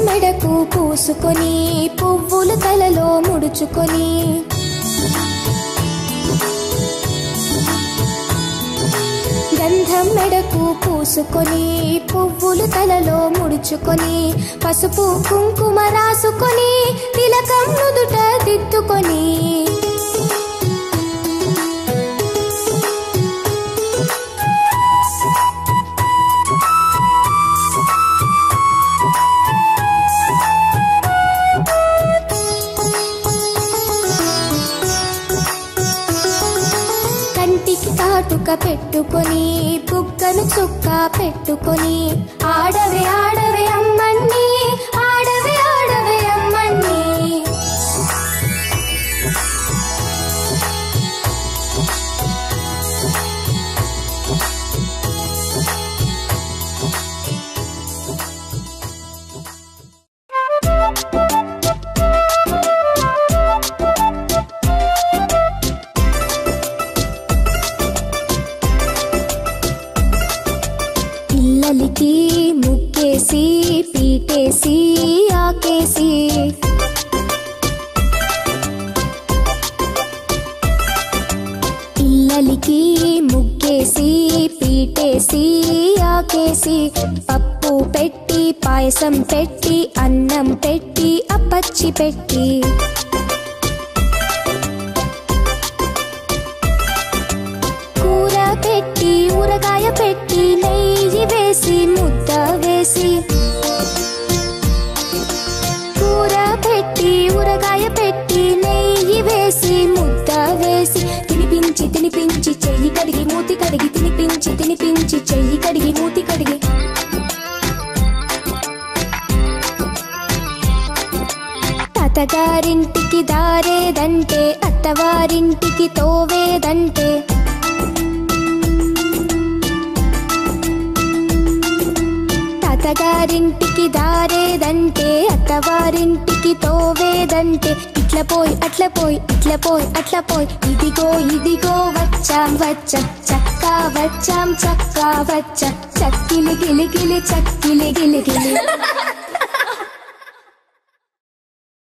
మెడకు పూసుకొని పువ్వులు తలలో ముడుచుకొని గంధం మెడకు పూసుకొని పువ్వులు తలలో ముడుచుకొని పసుపు కుంకుమ రాసుకొని తిలకం నుదుట దిద్దుకొని కంటికి కాటుక పెట్టుకొని బుగ్గను చుక్క పెట్టుకొని ఆడవే ఆడవే అమ్మన్ని ఆడవే ఆడవే అమ్మన్ని పిల్లలకి ముక్కేసి పీటేసి ఆకేసి పిల్లలకి ముగ్గేసి పీటేసి ఆకేసి పప్పు పెట్టి పాయసం పెట్టి అన్నం పెట్టి అప్పచ్చి పెట్టి కూర పెట్టి ఊరగాయ పెట్టి నెయ్యి వేసి ముద్ద వేసి కూర పెట్టి ఊరగాయ పెట్టి నెయ్యి వేసి ముద్ద వేసి తినిపించి తినిపించి చెయ్యి కడిగి మూతి కడిగి తినిపించి తినిపించి చెయ్యి కడిగి మూతి కడిగి తాతగారింటికి దారేదంటే అత్తవారింటికి తోవేదంటే తాతగారింటికి దారేదంటే అత్తవారింటికి తోవేదంటే ఇట్ల పోయి అట్ల పోయి ఇట్ల పోయి అట్ల పోయి ఇదిగో ఇదిగో వచ్చాం వచ్చాం చక్కా వచ్చాం చక్కా వచ్చాం చక్కిలి గిలి గిలి చక్కిలి గిలి గిలి